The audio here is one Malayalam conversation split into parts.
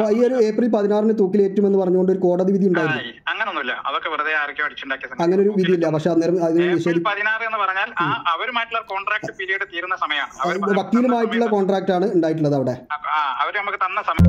അപ്പൊ ഈ ഒരു ഏപ്രിൽ പതിനാറിന് തൂക്കിലേറ്റുമെന്ന് പറഞ്ഞുകൊണ്ട് ഒരു കോടതി വിധി ഉണ്ടായിരുന്നു ആയി. അങ്ങനൊന്നുമില്ല അതൊക്കെ വെറുതെ ആരൊക്കെ അടിച്ചുണ്ടാക്കിയ സംഗതി. അങ്ങനെ ഒരു വിധിയില്ല പക്ഷെ അന്നേരം അതിന് ഏപ്രിൽ നിഷേധി പതിനാറ് എന്ന് പറഞ്ഞാൽ ആ അവരുമായിട്ടുള്ള കോൺട്രാക്ട് പീരീഡ് തീരുന്ന സമയമാണ് അവർ അത് വക്കീലുമായിട്ടുള്ള കോൺട്രാക്ട് ആണ് ഉണ്ടായിട്ടുള്ളത് അവിടെ ആ അവര് നമുക്ക് തന്ന സമയം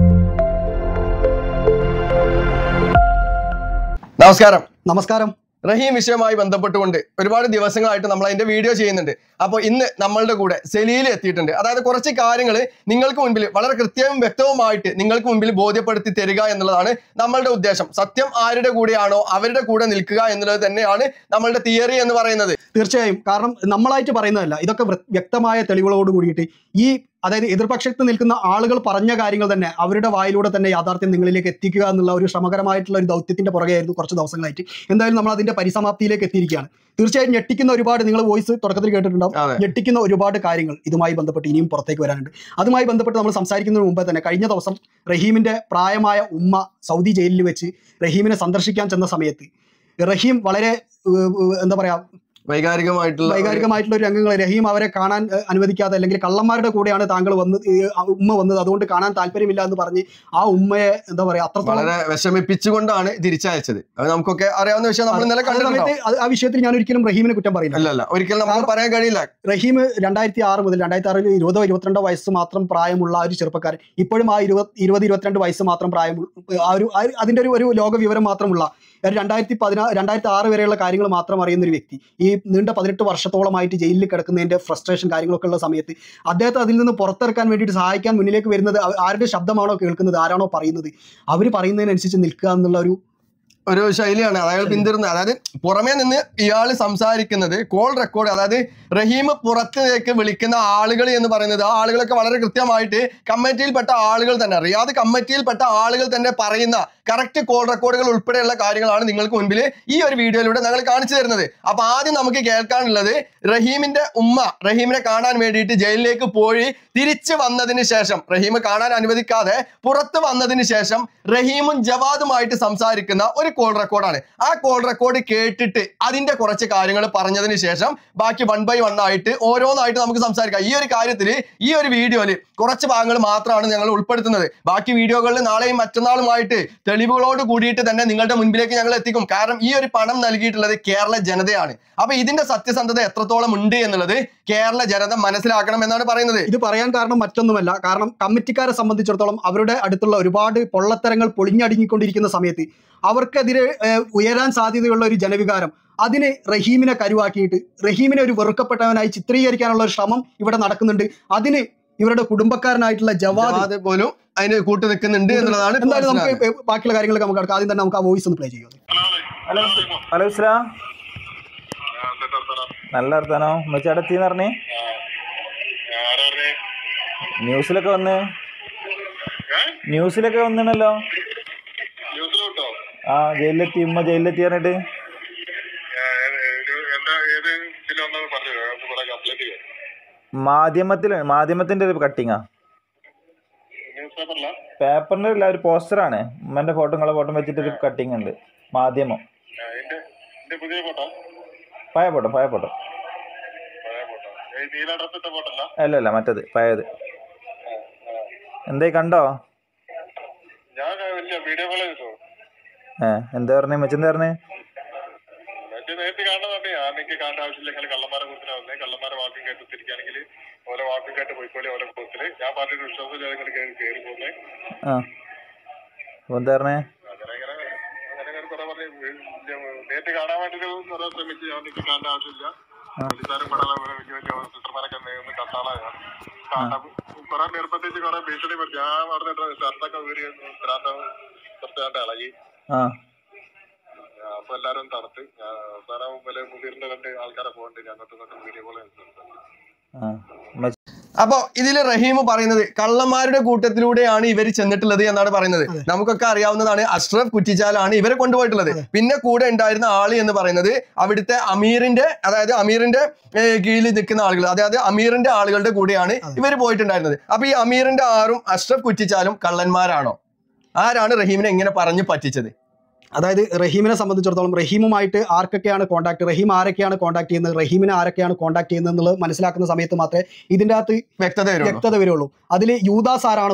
നമസ്കാരം നമസ്കാരം റഹീം വിഷയവുമായി ബന്ധപ്പെട്ടുകൊണ്ട് ഒരുപാട് ദിവസങ്ങളായിട്ട് നമ്മൾ അതിന്റെ വീഡിയോ ചെയ്യുന്നുണ്ട് അപ്പോൾ ഇന്ന് നമ്മളുടെ കൂടെ സെലീൽ എത്തിയിട്ടുണ്ട് അതായത് കുറച്ച് കാര്യങ്ങൾ നിങ്ങൾക്ക് മുൻപിൽ വളരെ കൃത്യവും വ്യക്തവുമായിട്ട് നിങ്ങൾക്ക് മുൻപിൽ ബോധ്യപ്പെടുത്തി തരിക എന്നുള്ളതാണ് നമ്മളുടെ ഉദ്ദേശം സത്യം ആരുടെ കൂടെയാണോ അവരുടെ കൂടെ നിൽക്കുക എന്നുള്ളത് തന്നെയാണ് നമ്മളുടെ തിയറി എന്ന് പറയുന്നത് തീർച്ചയായും കാരണം നമ്മളായിട്ട് പറയുന്നതല്ല ഇതൊക്കെ വൃ- വ്യക്തമായ തെളിവുകളോട് കൂടിയിട്ട് ഈ അതായത് എതിർപക്ഷത്ത് നിൽക്കുന്ന ആളുകൾ പറഞ്ഞ കാര്യങ്ങൾ തന്നെ അവരുടെ വായിലൂടെ തന്നെ യാഥാർത്ഥ്യം നിങ്ങളിലേക്ക് എത്തിക്കുക എന്നുള്ള ഒരു ശ്രമകരമായിട്ടുള്ള ഒരു ദൗത്യത്തിന്റെ പുറകെയായിരുന്നു കുറച്ച് ദിവസങ്ങളായിട്ട് എന്തായാലും നമ്മൾ അതിന്റെ പരിസമാപ്തിയിലേക്ക് എത്തിയിരിക്കുകയാണ് തീർച്ചയായും ഞെട്ടിക്കുന്ന ഒരുപാട് നിങ്ങൾ വോയിസ് തുടക്കത്തിൽ കേട്ടിട്ടുണ്ടാവും അതെ. ഞെട്ടിക്കുന്ന ഒരുപാട് കാര്യങ്ങൾ ഇതുമായി ബന്ധപ്പെട്ട് ഇനിയും പുറത്തേക്ക് വരാനുണ്ട് അതുമായി ബന്ധപ്പെട്ട് നമ്മൾ സംസാരിക്കുന്നതിന് മുമ്പേ തന്നെ കഴിഞ്ഞ ദിവസം റഹീമിന്റെ പ്രായമായ ഉമ്മ സൗദി ജയിലിൽ വെച്ച് റഹീമിനെ സന്ദർശിക്കാൻ ചെന്ന സമയത്ത് റഹീം വളരെ ഏഹ്, ഏഹ്, എന്താ പറയാ വൈകാരികമായിട്ടുള്ള ഒരു- വൈകാരികമായിട്ടുള്ള ഒരു രംഗങ്ങൾ റഹീം അവരെ കാണാൻ ഏഹ്, അനുവദിക്കാതെ അല്ലെങ്കിൽ കള്ളന്മാരുടെ കൂടെയാണ് താങ്കൾ വന്ന് ഏഹ്, ആ ഉമ്മ വന്നത് അതുകൊണ്ട് കാണാൻ താല്പര്യമില്ല എന്ന് പറഞ്ഞ് ആ ഉമ്മയെ എന്താ പറയാ അത്രത്തോളം വളരെ വിഷമിപ്പിച്ചുകൊണ്ടാണ് തിരിച്ചയച്ചത് അത് നമുക്കൊക്കെ അറിയാവുന്ന വിഷയം നമ്മൾ ഇന്നലെ ആ സമയത്ത് കണ്ടിട്ടുണ്ടാവും അത് ആ വിഷയത്തിൽ ഞാൻ ഒരിക്കലും റഹീമിനെ കുറ്റം പറയില്ല അല്ല അല്ല ഒരിക്കലും നമുക്ക് പറയാൻ കഴിയില്ല റഹീം രണ്ടായിരത്തി ആറ് മുതൽ രണ്ടായിരത്തി ആറിൽ ഇരുപതോ ഇരുപത്തിരണ്ടോ വയസ്സ് മാത്രം പ്രായമുള്ള ആ ഒരു ചെറുപ്പക്കാരൻ ഇപ്പോഴും ആ ഇരുപത് ഇരുപത് ഇരുപത്തിരണ്ട് വയസ്സ് മാത്രം പ്രായമുള്ള ആ ഒരു ആ ഒരു- അതിന്റെ ഒരു ഒരു ലോക വിവരം മാത്രമുള്ള ഒരു രണ്ടായിരത്തി പതിനാ രണ്ടായിരത്തി ആറ് വരെയുള്ള കാര്യങ്ങൾ മാത്രം അറിയുന്ന ഒരു വ്യക്തി ഈ നീണ്ട പതിനെട്ട് വർഷത്തോളമായിട്ട് ജയിലിൽ കിടക്കുന്നതിന്റെ ഫ്രസ്ട്രേഷൻ കാര്യങ്ങളൊക്കെ ഉള്ള സമയത്ത് അദ്ദേഹത്തെ അതിൽ നിന്ന് പുറത്തിറക്കാൻ വേണ്ടിയിട്ട് സഹായിക്കാൻ മുന്നിലേക്ക് വരുന്നത് ആ- ആരുടെ ശബ്ദമാണോ കേൾക്കുന്നത് ആരാണോ പറയുന്നത് അവർ പറയുന്നതിനനുസരിച്ച് നിൽക്കുക എന്നുള്ള ഒരു ഒരു ശൈലിയാണ് അതായത് പിന്തിരുന്നത് അതായത് പുറമേ നിന്ന് ഇയാൾ സംസാരിക്കുന്നത് കോൾ റെക്കോർഡ് അതായത് റഹീം പുറത്തേക്ക് വിളിക്കുന്ന ആളുകൾ എന്ന് പറയുന്നത് ആ ആളുകളൊക്കെ വളരെ കൃത്യമായിട്ട് കമ്മിറ്റിയിൽപ്പെട്ട ആളുകൾ തന്നെ റിയാദ് കമ്മിറ്റിയിൽപ്പെട്ട ആളുകൾ തന്നെ പറയുന്ന കറക്റ്റ് കോൾ റെക്കോർഡുകൾ ഉൾപ്പെടെയുള്ള കാര്യങ്ങളാണ് നിങ്ങൾക്ക് മുൻപിൽ ഈ ഒരു വീഡിയോയിലൂടെ ഞങ്ങൾ കാണിച്ചു തരുന്നത് അപ്പൊ ആദ്യം നമുക്ക് കേൾക്കാനുള്ളത് റഹീമിന്റെ ഉമ്മ റഹീമിനെ കാണാൻ വേണ്ടിയിട്ട് ജയിലിലേക്ക് പോയി തിരിച്ചു വന്നതിന് ശേഷം റഹീം കാണാൻ അനുവദിക്കാതെ പുറത്ത് വന്നതിന് ശേഷം റഹീമും ജവാദുമായിട്ട് സംസാരിക്കുന്ന ഒരു കോൾ റെക്കോർഡാണ് ആ കോൾ റെക്കോർഡ് കേട്ടിട്ട് അതിന്റെ കുറച്ച് കാര്യങ്ങൾ പറഞ്ഞതിന് ശേഷം ബാക്കി വൺ ബൈ വൺ ആയിട്ട് ഓരോന്നായിട്ട് നമുക്ക് സംസാരിക്കാം ഈ ഒരു കാര്യത്തിൽ ഈ ഒരു വീഡിയോയിൽ കുറച്ച് ഭാഗങ്ങൾ മാത്രമാണ് ഞങ്ങൾ ഉൾപ്പെടുത്തുന്നത് ബാക്കി വീഡിയോകളിൽ നാളെയും മറ്റന്നാളുമായിട്ട് തെളിവുകളോട് കൂടിയിട്ട് തന്നെ നിങ്ങളുടെ മുൻപിലേക്ക് ഞങ്ങൾ എത്തിക്കും കാരണം ഈ ഒരു പണം നൽകിയിട്ടുള്ളത് കേരള ജനതയാണ് അപ്പൊ ഇതിന്റെ സത്യസന്ധത എത്രത്തോളം ഉണ്ട് എന്നുള്ളത് കേരള ജനത മനസ്സിലാക്കണം എന്നാണ് പറയുന്നത് ഇത് പറയാൻ കാരണം മറ്റൊന്നുമല്ല കാരണം കമ്മിറ്റിക്കാരെ സംബന്ധിച്ചിടത്തോളം അവരുടെ അടുത്തുള്ള ഒരുപാട് പൊള്ളത്തരങ്ങൾ പൊളിഞ്ഞടുങ്ങിക്കൊണ്ടിരിക്കുന്ന സമയത്ത് അവർക്കെതിരെ ഏഹ്, ഉയരാൻ സാധ്യതയുള്ള ഒരു ജനവികാരം അതിനെ റഹീമിനെ കരുവാക്കിയിട്ട് റഹീമിനെ ഒരു വെറുക്കപ്പെട്ടവനായി ചിത്രീകരിക്കാനുള്ള ഒരു ശ്രമം ഇവിടെ നടക്കുന്നുണ്ട് അതിന് ഇവരുടെ കുടുംബക്കാരനായിട്ടുള്ള ജവാദ് ജവാദ് പോലും അതിന് കൂട്ടു നിൽക്കുന്നുണ്ട് എന്നുള്ളതാണ് ഇപ്പൊ എന്തായാലും നമുക്ക് മനസ്സിലാകുന്നത്. ഏഹ്, ബാക്കിയുള്ള കാര്യങ്ങളൊക്കെ നമുക്ക് അടുക്കാം. ആദ്യം തന്നെ നമുക്ക് ആ വോയിസ് ഒന്ന് പ്ലേ ചെയ്യാം ഹലോ ഹലോ ഇസ്ലാം നല്ല വർത്താനോ ഉമ്മച്ചാടെ എത്തിന്ന് പറഞ്ഞേ ന്യൂസിലൊക്കെ വന്ന് ന്യൂസിലൊക്കെ വന്നിണല്ലോ ആ ജയിലിലെത്തി ഉമ്മ ജയിലിലെത്തി പറഞ്ഞിട്ട് മാധ്യമത്തിൽ മാധ്യമത്തിന്റെ ഒരു കട്ടിങ്ങാ പേപ്പറിന്റെ അല്ല ഒരു പോസ്റ്ററാണ് ഉമ്മന്റെ ഫോട്ടോ നിങ്ങളെ ഫോട്ടോ വെച്ചിട്ട് ഒരു കട്ടിങ് ഉണ്ട് മാധ്യമം പഴയ ഫോട്ടോ പഴയ ഫോട്ടോ അല്ല അല്ല മറ്റത് പഴയത് എന്തേ കണ്ടോ ഞാൻ വലിയ വീഡിയോ കോൾ ചെയ്തു ഏ എന്താ പറഞ്ഞേ മെച്ചെന്താ പറഞ്ഞേ മറ്റേ നേരത്തെ കാണുന്നുണ്ട് ഞാൻ എനിക്ക് കാണേണ്ട ആവശ്യമില്ല നിങ്ങൾ കള്ളന്മാരെ കുറിച്ചിനാ വന്നേ കള്ളന്മാരെ വാക്കും കേട്ട് തിരിക്കുകയാണെങ്കിൽ ഓരോ വാക്കും കേട്ട് പോയിക്കോളി ഓരോ ബൂത്തില് ഞാൻ പറഞ്ഞിട്ട് വിശ്വാസമില്ല നിങ്ങൾ കയറി പോകുന്നേ ആ അപ്പൊ എന്താ പറഞ്ഞേ അങ്ങനെ അങ്ങനെ അങ്ങനെ അങ്ങനെ കുറെ പറഞ്ഞ് നേരിട്ട് കാണാൻ വേണ്ടിട്ട് കുറെ ശ്രമിച്ച് ഞാൻ എനിക്ക് കാണേണ്ട ആവശ്യമില്ല പോലീസുകാരും പടം വലിയ വലിയ സിസ്റ്റർമാരൊക്കെ ഒന്ന് കണ്ടാളാണ് കുറെ നിർബന്ധിച്ച് കുറെ ഭീഷണി പറ്റി ഞാൻ പറഞ്ഞിട്ട് ഷർട്ടൊക്കെ ഊരി ഭ്രാന്ത കുറച്ച് കണ്ട ഇളകി ആ അപ്പൊ എല്ലാരും തണുത്ത് ഞാൻ അവസാനം വല്ല മുതിർന്ന രണ്ട് ആൾക്കാരെ പോകണ്ട് ഞാൻ അങ്ങോട്ടും ഇങ്ങോട്ടും വീഡിയോ കോൾ ആ ഉമ്മ അപ്പൊ ഇതിൽ റഹീം പറയുന്നത് കള്ളന്മാരുടെ കൂട്ടത്തിലൂടെയാണ് ഇവർ ചെന്നിട്ടുള്ളത് എന്നാണ് പറയുന്നത് നമുക്കൊക്കെ അറിയാവുന്നതാണ് അഷ്റഫ് കുറ്റിച്ചാലാണ് ഇവരെ കൊണ്ടുപോയിട്ടുള്ളത് പിന്നെ കൂടെ ഉണ്ടായിരുന്ന ആള് എന്ന് പറയുന്നത് അവിടുത്തെ അമീറിന്റെ അതായത് അമീറിന്റെ ഏഹ്, കീഴിൽ നിൽക്കുന്ന ആളുകൾ അതായത് അമീറിന്റെ ആളുകളുടെ കൂടെയാണ് ഇവർ പോയിട്ടുണ്ടായിരുന്നത് അപ്പൊ ഈ അമീറിന്റെ ആറും അഷ്റഫ് കുറ്റിച്ചാലും കള്ളന്മാരാണോ ആരാണ് റഹീമിനെ ഇങ്ങനെ പറഞ്ഞു പറ്റിച്ചത് അതായത് റഹീമിനെ സംബന്ധിച്ചിടത്തോളം റഹീമുമായിട്ട് ആർക്കൊക്കെയാണ് കോൺടാക്ട് റഹീം ആരൊക്കെയാണ് കോൺടാക്ട് ചെയ്യുന്നത് റഹീമിനെ ആരൊക്കെയാണ് കോൺടാക്ട് ചെയ്യുന്നത് എന്നുള്ളത് മനസ്സിലാക്കുന്ന സമയത്ത് മാത്രമേ ഇതിൻ്റെ അകത്ത് വ്യക്തത വരുള്ളൂ വ്യക്തത വരുള്ളൂ അതിൽ യൂദാസ് ആരാണെന്നും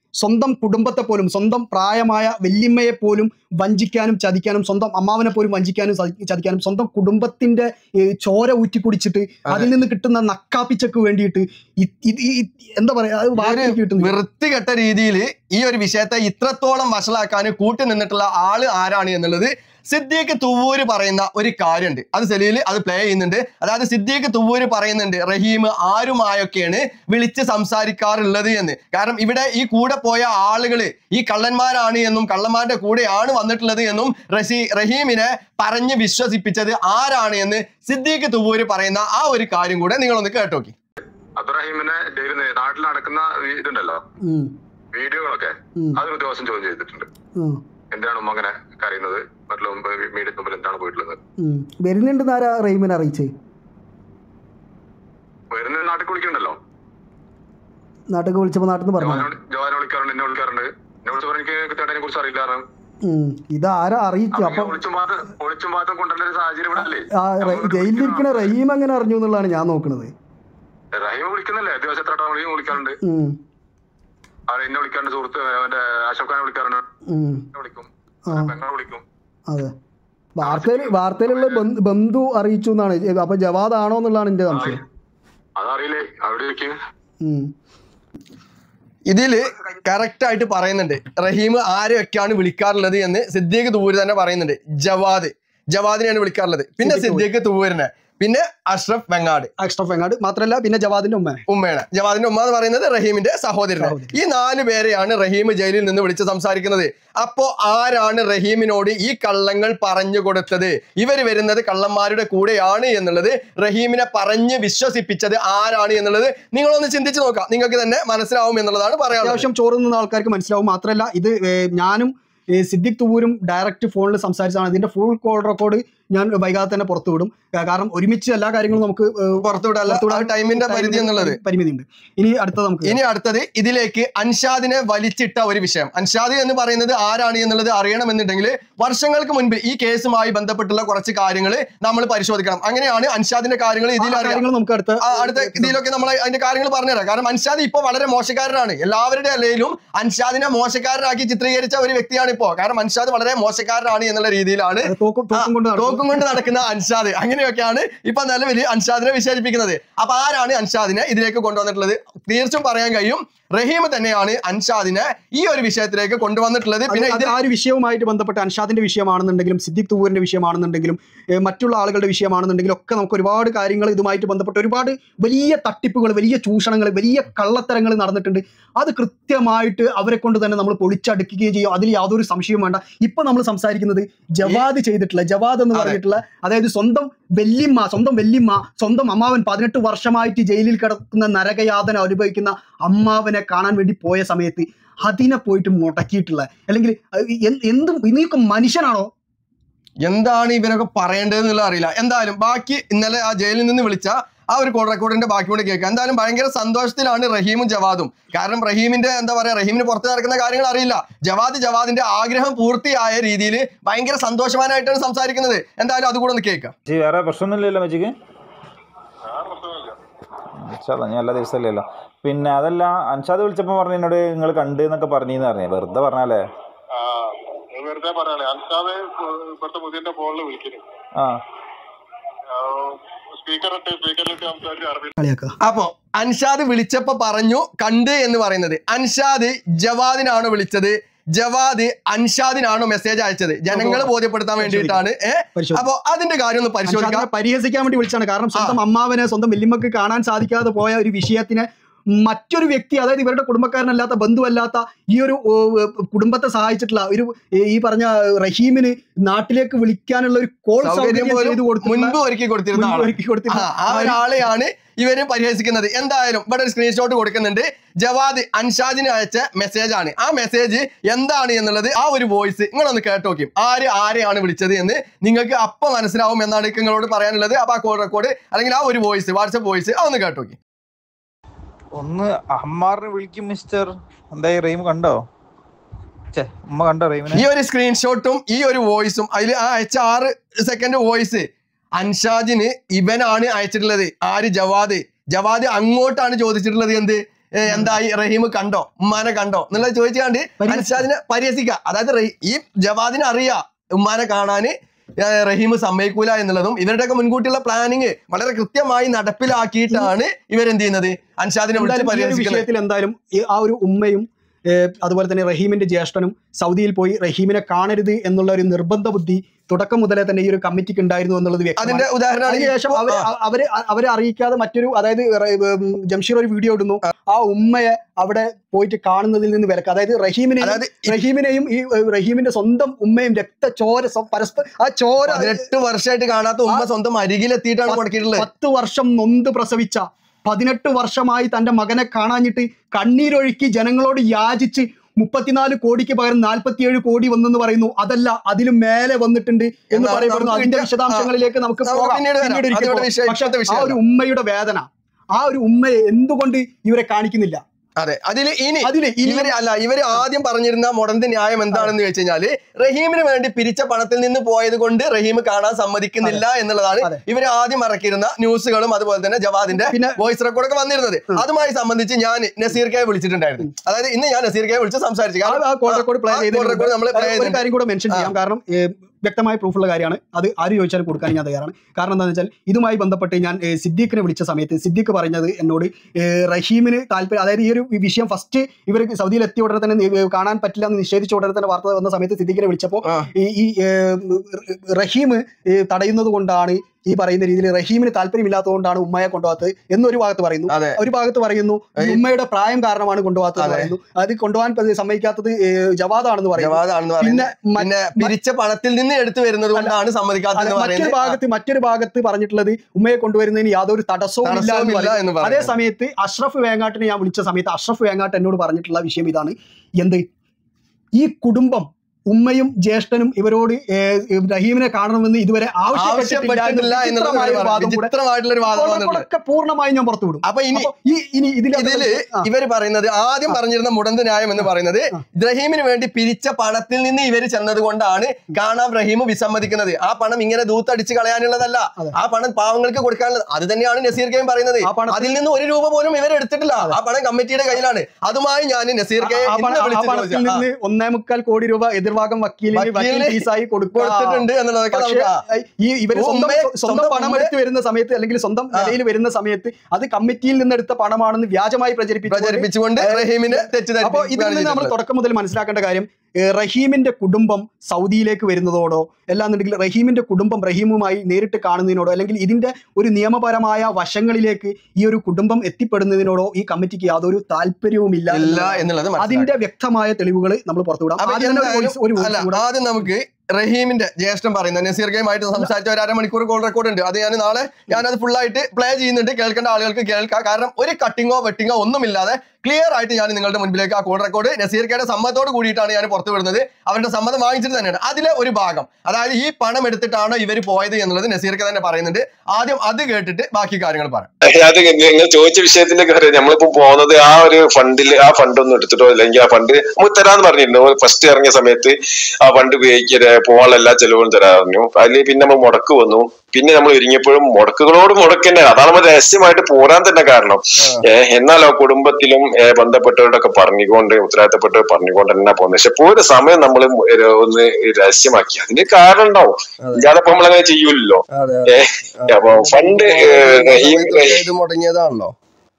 സ്വന്തം കുടുംബത്തെ പോലും സ്വന്തം പ്രായമായ വല്യമ്മയെ പോലും വഞ്ചിക്കാനും ചതിക്കാനും സ്വന്തം അമ്മാവനെ പോലും വഞ്ചിക്കാനും സതി- ചതിക്കാനും സ്വന്തം കുടുംബത്തിന്റെ ഏ, ചോര ഊറ്റി കുടിച്ചിട്ട് അതിൽ നിന്ന് കിട്ടുന്ന നക്കാപ്പിച്ചക്ക് വേണ്ടിയിട്ട് ഇ- ഇത് ഈ- എന്താ പറയാ അത് വാക്ക് കിട്ടുന്നു വൃത്തികെട്ട രീതിയിൽ ഈ ഒരു വിഷയത്തെ ഇത്രത്തോളം വഷളാക്കാൻ കൂട്ടി നിന്നിട്ടുള്ള ആള് ആരാണ് എന്നുള്ളത് സിദ്ദീഖ് തുവൂര് പറയുന്ന ഒരു കാര്യമുണ്ട് അത് സെലിയിൽ അത് പ്ലേ ചെയ്യുന്നുണ്ട് അതായത് സിദ്ദീഖ് തുവൂര് പറയുന്നുണ്ട് റഹീം ആരുമായൊക്കെയാണ് വിളിച്ച് സംസാരിക്കാറുള്ളത് എന്ന് കാരണം ഇവിടെ ഈ കൂടെ പോയ ആളുകള് ഈ കള്ളന്മാരാണ് എന്നും കള്ളന്മാരുടെ കൂടെയാണ് വന്നിട്ടുള്ളത് എന്നും റഷീ റഹീമിനെ പറഞ്ഞ് വിശ്വസിപ്പിച്ചത് ആരാണ് എന്ന് സിദ്ദീഖ് തുവൂര് പറയുന്ന ആ ഒരു കാര്യം കൂടെ നിങ്ങളൊന്ന് കേട്ടോക്കി അബ്ദുറഹീമിനെ ജയിലിൽ നിന്ന് നാട്ടിൽ നടക്കുന്ന ഈ ഇതുണ്ടല്ലോ ഉം, വീഡിയോകളൊക്കെ ഉം, അതൊരു ദിവസം ചോദ്യം ചെയ്തിട്ടുണ്ട് ഉം, എന്താണ് ഉമ്മ അങ്ങനെ കരയുന്നത് മറ്റുള്ള മീഡിയ മുമ്പിൽ എന്താണ് പോയിട്ടുള്ളത് ഉം. വരുന്നുണ്ടെന്ന് ആരാ റെയ്മൻ അറിയിച്ചേ വരുന്ന നാട്ടിൽ കുളിക്കണ്ടല്ലോ നാട്ടിലേക്ക് വിളിച്ചപ്പോൾ നാട്ടിൽ നിന്ന് പറഞ്ഞു ജവാനെ ജവാനെ വിളിക്കാറുണ്ട് എന്നെ വിളിക്കാറുണ്ട് എന്നെ വിളിച്ചു പറഞ്ഞ എനിക്ക് കൃത്യമായിട്ട് കുറിച്ച് അറിയില്ല കാരണം ഉം. ഇത് ആരാ അറിയിച്ചു അപ്പൊ ഒളിച്ചും പാത്തും ഒളിച്ചും പാത്തും കൊണ്ടുവരുന്ന ഒരു സാഹചര്യം ഇവിടെ അല്ലേ ആ റ- ജയിലിലിരിക്കണ റഹീം എങ്ങനെ അറിഞ്ഞു എന്നുള്ളതാണ് ഞാൻ നോക്കണത് റഹീം വിളിക്കുന്നില്ലേ ദിവസം എത്ര വട്ടം വിളിക്കും വിളിക്കാറുണ്ട് ഉം, ആരെ എന്നെ വിളിക്കാറുണ്ട് സുഹൃത്ത് അവന്റെ അശോക് ഖാനെ വിളിക്കാറുണ്ട് ഉം. എന്നെ വിളിക്കും ആ. പെങ്ങളെ വിളിക്കും അതെ വാർത്തയിൽ വാർത്തയിലുള്ള ബന്ധു- ബന്ധു അറിയിച്ചു എന്നാണ് അപ്പൊ ജവാദ് ആണോ എന്നുള്ളതാണ് എന്റെ സംശയം അതറിയില്ലേ അവിടെ ഇരിക്കും ഉം. ഇതില് കറക്റ്റ് ആയിട്ട് പറയുന്നുണ്ട് റഹീം ആരെയൊക്കെയാണ് വിളിക്കാറുള്ളത് എന്ന് സിദ്ദീഖ് തൂര് തന്നെ പറയുന്നുണ്ട് ജവാദ് ജവാദിനെയാണ് വിളിക്കാറുള്ളത് പിന്നെ സിദ്ദീഖ് സിദ്ദീഖ് തൂരിനെ പിന്നെ അഷ്റഫ് വെങ്ങാട് അഷ്റഫ് വെങ്ങാട് മാത്രല്ല പിന്നെ ജവാദിന്റെ ഉമ്മ ഉമ്മയാണ് ജവാദിന്റെ ഉമ്മ എന്ന് പറയുന്നത് റഹീമിന്റെ സഹോദരനാണ് സഹോദരൻ. ഈ നാല് പേരെയാണ് റഹീം ജയിലിൽ നിന്ന് വിളിച്ച് സംസാരിക്കുന്നത് അപ്പോ ആരാണ് റഹീമിനോട് ഈ കള്ളങ്ങൾ പറഞ്ഞു കൊടുത്തത് ഇവർ വരുന്നത് കള്ളന്മാരുടെ കൂടെയാണ് എന്നുള്ളത് റഹീമിനെ പറഞ്ഞ് വിശ്വസിപ്പിച്ചത് ആരാണ് എന്നുള്ളത് നിങ്ങളൊന്ന് ചിന്തിച്ചു നോക്കാം നിങ്ങൾക്ക് തന്നെ മനസ്സിലാവും എന്നുള്ളതാണ് പറയാനുള്ളത് അത്യാവശ്യം ചോറ് നിന്ന ആൾക്കാർക്ക് മനസ്സിലാവും മാത്രമല്ല ഇത് ഏ, ഞാനും ഏ, സിദ്ദിഖ് തുവൂരും ഡയറക്റ്റ് ഫോണിൽ സംസാരിച്ചതാണ് ഇതിന്റെ ഫുൾ കോൾ റെക്കോർഡ് ഞാൻ വൈകാതെ തന്നെ പുറത്തു വിടും കാ- കാരണം ഒരുമിച്ച് എല്ലാ കാര്യങ്ങളും നമുക്ക് ഏ, പുറത്തുവിടല്ല പുറത്തുവിടാൻ ടൈമിന്റെ പരിധി എന്നുള്ളത് പരിമിതിയുണ്ട് ഇനി അടുത്ത നമുക്ക് ഇനി അടുത്തത് ഇതിലേക്ക് അൻഷാദിനെ വലിച്ചിട്ട ഒരു വിഷയം അൻഷാദ് എന്ന് പറയുന്നത് ആരാണ് എന്നുള്ളത് അറിയണമെന്നുണ്ടെങ്കിൽ വർഷങ്ങൾക്ക് മുൻപ് ഈ കേസുമായി ബന്ധപ്പെട്ടുള്ള കുറച്ച് കാര്യങ്ങൾ നമ്മൾ പരിശോധിക്കണം അങ്ങനെയാണ് അൻഷാദിന്റെ കാര്യങ്ങൾ ഇതിൽ ആ അറിയാം കാര്യങ്ങൾ നമുക്ക് അടുത്ത ആ, അടുത്ത ഇതിലൊക്കെ നമ്മൾ അതിന്റെ കാര്യങ്ങൾ പറഞ്ഞുതരാം കാരണം അൻഷാദ് ഇപ്പൊ വളരെ മോശക്കാരനാണ് എല്ലാവരുടെ അല്ലെങ്കിലും അൻഷാദിനെ മോശക്കാരനാക്കി ചിത്രീകരിച്ച ഒരു വ്യക്തിയാണ് ഇപ്പോ കാരണം അൻഷാദ് വളരെ മോശക്കാരനാണ് എന്നുള്ള രീതിയിലാണ് അത് തോക്കും തോക്കും കൊണ്ട് നടക്കും. തോക്കും കൊണ്ട് നടക്കുന്ന അൻഷാദ് അങ്ങനെയൊക്കെയാണ് ഇപ്പൊ നിലവിൽ അൻഷാദിനെ വിശേഷിപ്പിക്കുന്നത് അപ്പൊ ആരാണ് അൻഷാദിനെ ഇതിലേക്ക് കൊണ്ടുവന്നിട്ടുള്ളത് തീർച്ചും പറയാൻ കഴിയും റഹീം തന്നെയാണ് അൻഷാദിനെ ഈ ഒരു വിഷയത്തിലേക്ക് കൊണ്ടുവന്നിട്ടുള്ളത് അത് പിന്നെ അത് ഇതിൽ ആ ഒരു വിഷയവുമായിട്ട് ബന്ധപ്പെട്ട് അൻഷാദിന്റെ വിഷയമാണെന്നുണ്ടെങ്കിലും സിദ്ദിഖ് തൂറിന്റെ വിഷയമാണെന്നുണ്ടെങ്കിലും ഏഹ് മറ്റുള്ള ആളുകളുടെ വിഷയമാണെന്നുണ്ടെങ്കിലും ഒക്കെ നമുക്ക് ഒരുപാട് കാര്യങ്ങൾ ഇതുമായിട്ട് ബന്ധപ്പെട്ട് ഒരുപാട് വലിയ തട്ടിപ്പുകൾ വലിയ ചൂഷണങ്ങൾ വലിയ കള്ളത്തരങ്ങൾ നടന്നിട്ടുണ്ട് അത് കൃത്യമായിട്ട് അവരെ കൊണ്ട് തന്നെ നമ്മൾ പൊളിച്ചടുക്കുകയും ചെയ്യും അതിൽ യാതൊരു സംശയവും വേണ്ട ഇപ്പൊ നമ്മൾ സംസാരിക്കുന്നത് ജവാദ് ചെയ്തിട്ടുള്ള ജവാദ് എന്ന് അതെ. പറഞ്ഞിട്ടുള്ള അതായത് സ്വന്തം വെല്ലിമ്മ സ്വന്തം വെല്ലിമ്മ സ്വന്തം അമ്മാവൻ പതിനെട്ട് വർഷമായിട്ട് ജയിലിൽ കിടക്കുന്ന നരകയാതന അനുഭവിക്കുന്ന അമ്മാവനെ കാണാൻ വേണ്ടി പോയ സമയത്ത് അതിനെ പോയിട്ട് മുടക്കിയിട്ടുള്ള അല്ലെങ്കിൽ അഹ് എന്ത് എന്ത് നീയൊക്കെ മനുഷ്യനാണോ എന്താണ് ഇവരൊക്കെ പറയേണ്ടതെന്നുള്ള അറിയില്ല എന്തായാലും ബാക്കി ഇന്നലെ ആ ജയിലിൽ നിന്ന് വിളിച്ച ആ ഒരു കോൾ റെക്കോർഡിന്റെ ബാക്കി കൂടെ കേൾക്കാം എന്തായാലും ഭയങ്കര സന്തോഷത്തിലാണ് റഹീമും ജവാദും കാരണം റഹീമിന്റെ എന്താ പറയാ റഹീമിന് പുറത്ത് നടക്കുന്ന കാര്യങ്ങൾ അറിയില്ല ജവാദ് ജവാദിന്റെ ആഗ്രഹം പൂർത്തിയായ രീതിയിൽ ഭയങ്കര സന്തോഷവാനായിട്ടാണ് സംസാരിക്കുന്നത് എന്തായാലും അതുകൂടെ ഒന്ന് കേൾക്കാം ചേച്ചി വേറെ പ്രശ്നമൊന്നുമില്ലല്ലോ മെച്ചിക്ക് ആ പ്രശ്നമില്ല ഇൻഷാല്ല ഞാൻ എല്ലാ ദിവസമല്ലല്ലോ പിന്നെ അതല്ല അൻഷാദ് വിളിച്ചപ്പോൾ പറഞ്ഞു എന്നോട് നിങ്ങൾ കണ്ട് എന്നൊക്കെ പറഞ്ഞെന്ന് പറഞ്ഞേ വെറുതെ പറഞ്ഞാലേ ആ ഇത് വെറുതെ പറയാനേ അൻസാദ് ഇപ്പോഴത്തെ മുതിന്റെ ഫോണിൽ വിളിക്കുന്നു ആ സ്പീക്കറിട്ട് സ്പീക്കറിലിട്ട് സംസാരിച്ച് അറബി കളിയാക്കുക അപ്പോ അൻഷാദ് വിളിച്ചപ്പോ പറഞ്ഞു കണ്ട് എന്ന് പറയുന്നത് അൻഷാദ് ജവാദിനാണോ വിളിച്ചത് ജവാദ് അൻഷാദിനാണോ മെസ്സേജ് അയച്ചത് ജനങ്ങളെ ബോധ്യപ്പെടുത്താൻ വേണ്ടിയിട്ടാണ് ഏഹ് പരിശോധിക്കാം. അപ്പോ അതിന്റെ കാര്യം ഒന്ന് പരിശോധിക്കാം അൻഷാദിനെ പരിഹസിക്കാൻ വേണ്ടി വിളിച്ചാണ് കാരണം സ്വന്തം അമ്മാവനെ സ്വന്തം വെല്ലിമ്മക്ക് കാണാൻ സാധിക്കാതെ പോയ ഒരു വിഷയത്തിനെ മറ്റൊരു വ്യക്തി അതായത് ഇവരുടെ കുടുംബക്കാരനല്ലാത്ത ബന്ധുവല്ലാത്ത ഈ ഒരു ഓ, ഏ, കുടുംബത്തെ സഹായിച്ചിട്ടുള്ള ഒരു ഏ, ഈ പറഞ്ഞ റഹീമിന് നാട്ടിലേക്ക് വിളിക്കാനുള്ള ഒരു കോൾ സൗകര്യം സൗകര്യം പോലും ചെയ്തു കൊടുത്തു മുൻപ് ഒരുക്കി കൊടുത്തിരുന്ന ആള്. ഒരുക്കി കൊടുത്തിരുന്ന ആ, ആ ഒരാളെയാണ് ഇവര് പരിഹസിക്കുന്നത് എന്തായാലും ഇവിടെ ഒരു സ്ക്രീൻഷോട്ട് കൊടുക്കുന്നുണ്ട് ജവാദ് അൻഷാദിന് അയച്ച മെസ്സേജ് ആണ് ആ മെസ്സേജ് എന്താണ് എന്നുള്ളത് ആ ഒരു വോയിസ് നിങ്ങളൊന്ന് കേട്ട് നോക്കും ആര് ആരെയാണ് വിളിച്ചത് എന്ന് നിങ്ങൾക്ക് അപ്പൊ മനസ്സിലാവും എന്നാണ് എനിക്ക് നിങ്ങളോട് പറയാനുള്ളത് അപ്പൊ ആ കോൾ റെക്കോർഡ് അല്ലെങ്കിൽ ആ ഒരു വോയിസ് വാട്സപ്പ് വോയിസ് അതൊന്ന് കേട്ട് നോക്കി ഒന്ന് അമ്മാറിനെ വിളിക്കും മിസ്റ്റർ എന്തായി റെയിം കണ്ടോ ചേ ഉമ്മ കണ്ടോ റെയിമിനെ ഈ ഒരു സ്ക്രീൻഷോട്ടും ഈ ഒരു വോയിസും അതിൽ ആ അയച്ച ആറ് സെക്കൻഡ് വോയിസ് അൻഷാദിന് ഇവനാണ് അയച്ചിട്ടുള്ളത് ആര് ജവാദ് ജവാദ് അങ്ങോട്ടാണ് ചോദിച്ചിട്ടുള്ളത് എന്ത് ഏ, എന്തായി റഹീം കണ്ടോ ഉമ്മാനെ കണ്ടോ എന്നുള്ളത് ചോദിച്ചാണ്ട് പരിഹസിക്കുക. അൻഷാദിനെ പരിഹസിക്കുക അതായത് റഹീ- ഈ ജവാദിനെ അറിയാ ഉമ്മാനെ കാണാന് ഏ, റഹീം സമ്മതിക്കൂല എന്നുള്ളതും ഇവരുടെയൊക്കെ മുൻകൂട്ടിയുള്ള പ്ലാനിങ് വളരെ കൃത്യമായി നടപ്പിലാക്കിയിട്ടാണ് ഇവരെന്ത് ചെയ്യുന്നത് അൻഷാദിനെ വിളിച്ച് എന്തായാലും ഈ ഒരു പരിഹസിക്കുന്നത് വിഷയത്തിൽ എന്തായാലും ഈ ആ ഒരു ഉമ്മയും ഏഹ്, അതുപോലെ തന്നെ റഹീമിന്റെ ജ്യേഷ്ഠനും സൗദിയിൽ പോയി റഹീമിനെ കാണരുത് എന്നുള്ള ഒരു നിർബന്ധ ബുദ്ധി തുടക്കം മുതലേ തന്നെ ഈ ഒരു കമ്മിറ്റിക്ക് ഉണ്ടായിരുന്നു എന്നുള്ളത് വ്യക്തമാണ് അതിന്റെ ഉദാഹരണമാണ് അതിനുശേഷം ഇപ്പോ- അവര് ആ, അവര് അവരെ അറിയിക്കാതെ മറ്റൊരു അതായത് റ- ഉം, ജംഷീർ ഒരു വീഡിയോ ഇടുന്നു ആ ഉമ്മയെ അവിടെ പോയിട്ട് കാണുന്നതിൽ നിന്ന് വിലക്ക് അതായത് റഹീമിനെ അതായത് റഹീമിനെയും ഈ ഏഹ്, റഹീമിന്റെ സ്വന്തം ഉമ്മയും രക്തചോര സ്വ- പരസ്പരം ആ ചോര പതിനെട്ട് വർഷമായിട്ട് കാണാത്ത ഉമ്മ സ്വന്തം അരികിലെത്തിയിട്ടാണ് മുടക്കിയിട്ടുള്ളത് പത്ത് വർഷം നൊന്ത് പ്രസവിച്ച പതിനെട്ട് വർഷമായി തന്റെ മകനെ കാണാഞ്ഞിട്ട് കണ്ണീരൊഴുക്കി ജനങ്ങളോട് യാചിച്ച് മുപ്പത്തിനാല് കോടിക്ക് പകരം നാൽപ്പത്തിയേഴ് കോടി വന്നെന്ന് പറയുന്നു അതല്ല അതിലും മേലെ വന്നിട്ടുണ്ട് എന്ന് എന്നാ പറയപ്പെടുന്നു നമുക്ക് അതിന്റെ കിട്ടിയ- വിശദാംശങ്ങളിലേക്ക് നമുക്ക് നമുക്ക് പോകാം പിന്നീട് വരാം. പിന്നീട് ഒരിക്കൽ അതിവിടെ പോകാം. വിഷയം- പക്ഷേ ഇപ്പോഴത്തെ ആ വിഷയമല്ല. ഒരു ഉമ്മയുടെ വേദന ആ ഒരു ഉമ്മയെ എന്തുകൊണ്ട് ഇവരെ കാണിക്കുന്നില്ല അതെ അതിൽ ഇനി അതില് ഇനി ഇവര് അല്ല ഇവര് ആദ്യം പറഞ്ഞിരുന്ന മുടന്ത് ന്യായം എന്താണെന്ന് ചോദിച്ചു കഴിഞ്ഞാല് റഹീമിന് വേണ്ടി പിരിച്ച പണത്തിൽ നിന്ന് പോയത് കൊണ്ട് റഹീം കാണാൻ സമ്മതിക്കുന്നില്ല എന്നുള്ളതാണ് അതെ. ഇവര് ആദ്യം ഇറക്കിയിരുന്ന ന്യൂസുകളും അതുപോലെ തന്നെ ജവാദിന്റെ പിന്നെ വോയിസ് റെക്കോർഡൊക്കെ വന്നിരുന്നത് അതുമായി സംബന്ധിച്ച് ഞാൻ നസീർ കെ വിളിച്ചിട്ടുണ്ടായിരുന്നു അതായത് ഇന്ന് ഞാൻ നസീർ കെ വിളിച്ച് സംസാരിച്ചു ആ- ആ കോൾ റെക്കോർഡ് പ്ലേ ചെയ്തതിന് നമ്മൾ പ്ലേ ഒരു ചെയ്തിട്ടുണ്ട് കാര്യം കൂടെ മെൻഷൻ ചെയ്യാം കാരണം ഏഹ്, വ്യക്തമായ പ്രൂഫുള്ള കാര്യമാണ് അത് ആര് ചോദിച്ചാലും കൊടുക്കാൻ ഞാൻ തയ്യാറാണ് കാരണം എന്താണെന്ന് വെച്ചാൽ ഇതുമായി ബന്ധപ്പെട്ട് ഞാൻ ഏഹ്, സിദ്ദീഖിനെ വിളിച്ച സമയത്ത് സിദ്ദീഖ് പറഞ്ഞത് എന്നോട് ഏഹ്, റഹീമിന് താല്പര്യം അതായത് ഈ ഒരു വിഷയം ഫസ്റ്റ് ഇവർ സൗദിയിൽ എത്തിയ ഉടനെ തന്നെ നി- കാണാൻ പറ്റില്ല എന്ന് നിഷേധിച്ച ഉടനെ തന്നെ വാർത്ത വന്ന സമയത്ത് സിദ്ദീഖിനെ വിളിച്ചപ്പോൾ ആ. ഈ ഈ ഏഹ്, റഹീം ഏഹ്, തടയുന്നത് കൊണ്ടാണ് ഈ പറയുന്ന രീതിയിൽ റഹീമിന് താല്പര്യമില്ലാത്തതുകൊണ്ടാണ് ഉമ്മയെ കൊണ്ടുപോകാത്തത് എന്നൊരു ഭാഗത്ത് പറയുന്നു അതെ ഒരു ഭാഗത്ത് പറയുന്നു ഈ ഉമ്മയുടെ പ്രായം കാരണമാണ് കൊണ്ടുപോകാത്തത് അതെ. പറയുന്നു അത് കൊണ്ടുപോകാൻ പ- സമ്മതിക്കാത്തത് ഏഹ്, ജവാദാണെന്ന് പറയുന്നു ജവാദാണെന്ന് പിന്നെ പറയുന്നത് മ- പിന്നെ പിരിച്ച പണത്തിൽ നിന്ന് എടുത്തു വരുന്നത് കൊണ്ടാണ് സമ്മതിക്കാത്തത് അല്ല, എന്ന് മറ്റൊരു പറയുന്നത് ഭാഗത്ത് മറ്റൊരു ഭാഗത്ത് പറഞ്ഞിട്ടുള്ളത് ഉമ്മയെ കൊണ്ടുവരുന്നതിന് യാതൊരു തടസ്സവും ഇല്ല എന്ന് തടസ്സവുമില്ല പറയുന്നു. എന്ന് അതേ പറയുന്നത് സമയത്ത് അഷ്റഫ് വേങ്ങാട്ടിനെ ഞാൻ വിളിച്ച സമയത്ത് അഷ്റഫ് വേങ്ങാട്ട് എന്നോട് പറഞ്ഞിട്ടുള്ള വിഷയം ഇതാണ് എന്ത് ഈ കുടുംബം ഉമ്മയും ജ്യേഷ്ഠനും ഇവരോട് ഏഹ്, റഹീമിനെ കാണണമെന്ന് ഇതുവരെ ആവശ്യപ്പെട്ടിട്ടില്ല ആവശ്യപ്പെട്ടിട്ടില്ല എന്ന എന്നുള്ള വിചിത്രമായ ഒരു വാദം കൂടെ വിചിത്രമായിട്ടുള്ള ഒരു വാദം വന്നിട്ടുണ്ട് ഒക്കെ പൂർണ്ണമായും ഞാൻ പുറത്തുവിടും അപ്പൊ ഇനി അപ്പൊ ഈ ഇനി ഇതിൽ ഇതില് ഇവര് പറയുന്നത് ആദ്യം പറഞ്ഞിരുന്ന മുടന്ത് ന്യായം എന്ന് പറയുന്നത് റഹീമിന് വേണ്ടി പിരിച്ച പണത്തിൽ നിന്ന് ഇവര് ചെന്നത് കൊണ്ടാണ് കാണാൻ റഹീം വിസമ്മതിക്കുന്നത് ആ പണം ഇങ്ങനെ ദൂത്തടിച്ച് കളയാനുള്ളതല്ല അതെ. ആ പണം പാവങ്ങൾക്ക് കൊടുക്കാനുള്ളത് അത് തന്നെയാണ് നസീർ കെയും പറയുന്നത് ആ പണത്തിൽ- അതിൽ നിന്ന് ഒരു രൂപ പോലും ഇവർ എടുത്തിട്ടില്ല ആ പണം കമ്മിറ്റിയുടെ കയ്യിലാണ് അതുമായി ഞാൻ നസീർ കെ ആ പണ- ആ വിളിച്ചു പണത്തിൽ നിന്ന് ഒന്നേ മുക്കാൽ കോടി രൂപ എതിർഭാഗം വക്കീലിന് വക്കീൽ വക്കീലിന് ഫീസായി കൊടുക്കുക കൊടുത്തിട്ടുണ്ട് എന്നുള്ളതൊക്കെ പക്ഷേ നമുക്ക് ഈ ഇവര് സ്വന്തം ഉമ്മയെ- സ്വന്തം സ്വന്തം പണം ഉമ്മയെ- എടുത്ത് വരുന്ന സമയത്ത് അല്ലെങ്കിൽ സ്വന്തം നിലയിൽ വരുന്ന സമയത്ത് അത് കമ്മിറ്റിയിൽ നിന്നെടുത്ത പണമാണെന്ന് വ്യാജമായി പ്രചരിപ്പിച്ചു പ്രചരിപ്പിച്ചുകൊണ്ട് റഹീമിനെ അപ്പൊ ഇതിൽ നിന്ന് നമ്മൾ തെറ്റിദ്ധരിപ്പിച്ചു തുടക്കം മുതൽ മനസ്സിലാക്കേണ്ട കാര്യം ഏഹ് റഹീമിന്റെ കുടുംബം സൗദിയിലേക്ക് വരുന്നതോടോ അല്ലാന്നുണ്ടെങ്കിൽ റഹീമിന്റെ കുടുംബം റഹീമുമായി നേരിട്ട് കാണുന്നതിനോടോ അല്ലെങ്കിൽ ഇതിന്റെ ഒരു നിയമപരമായ വശങ്ങളിലേക്ക് ഈ ഒരു കുടുംബം എത്തിപ്പെടുന്നതിനോടോ ഈ കമ്മിറ്റിക്ക് യാതൊരു താല്പര്യവുമില്ല ഇല്ല എന്നുള്ളതാണ്. എന്നുള്ളത് മനസ്സിലാക്കണം. അതിന്റെ വ്യക്തമായ തെളിവുകൾ നമ്മൾ പുറത്തുവിടാം അപ്പൊ ആദ്യം തന്നെ ഒരു എന്തായാലും- voice- ഒരു voice അല്ല കൂടെ. ആദ്യം നമുക്ക് റഹീമിന്റെ ജ്യേഷ്ഠൻ പറയുന്ന നസീർ ഗെയിമായിട്ട് സംസാരിച്ച ഒരു അരമണിക്കൂർ കോൾ റെക്കോർഡ് ഉണ്ട് അത് ഞാൻ നാളെ ഞാനത് full ആയിട്ട് പ്ലേ ചെയ്യുന്നുണ്ട് കേൾക്കേണ്ട ആളുകൾക്ക് കേൾക്കാം കാരണം ഒരു കട്ടിങ്ങോ വെട്ടിങ്ങോ ഒന്നുമില്ലാതെ ക്ലിയർ ആയിട്ട് ഞാൻ നിങ്ങളുടെ മുൻപിലേക്ക് ആ കോൾ റെക്കോർഡ് നസീർ കെയുടെ സമ്മതത്തോട് കൂടിയിട്ടാണ് ഞാൻ പുറത്തു വിടുന്നത് അവരുടെ സമ്മതം വാങ്ങിച്ചിട്ട് തന്നെയാണ് അതിലെ ഒരു ഭാഗം അതായത് ഈ പണം എടുത്തിട്ടാണോ ഇവർ പോയത് എന്നുള്ളത് നസീർ കെ തന്നെ പറയുന്നുണ്ട് ആദ്യം അത് കേട്ടിട്ട് ബാക്കി കാര്യങ്ങൾ പറയാം അത് നിങ്ങൾ ചോദിച്ച വിഷയത്തിന്റെ കാര്യം നമ്മളിപ്പോ പോകുന്നത് ആ ഒരു ഫണ്ടിൽ ആ ഫണ്ട് ഒന്നും എടുത്തിട്ടോ അല്ലെങ്കിൽ ആ ഫണ്ട് നമുക്ക് തരാന്ന് പറഞ്ഞിരുന്നു ഫസ്റ്റ് ഇറങ്ങിയ സമയത്ത് ആ ഫണ്ട് ഉപയോഗിക്കുക പോകാനുള്ള എല്ലാ ചെലവും തരാൻ പറഞ്ഞു അതിൽ പിന്നെ നമ്മൾ മുടക്ക് വന്നു പിന്നെ നമ്മൾ ഒരുങ്ങിയപ്പോഴും മുടക്കുകളോട് മുടക്ക് തന്നെ അതാണ് നമ്മൾ രഹസ്യമായിട്ട് പോരാൻ തന്നെ കാരണം ഏഹ് എന്നാലോ കുടുംബത്തിലും ഏഹ് ബന്ധപ്പെട്ടവരോടൊക്കെ പറഞ്ഞുകൊണ്ട് ഉത്തരവാദിത്തപ്പെട്ടവർ പറഞ്ഞുകൊണ്ട് തന്നെ പോകുന്നത് പക്ഷെ പോയ സമയം നമ്മൾ ഒന്ന് രഹസ്യമാക്കി അതിന് കാരണം ഉണ്ടാവും ഇല്ലാതെ ഇപ്പൊ നമ്മളങ്ങനെ ചെയ്യൂലല്ലോ ഏഹ് അപ്പൊ ഫണ്ട് ഏഹ് റഹീം റഹീം ഇത് മുടങ്ങിയതാണല്ലോ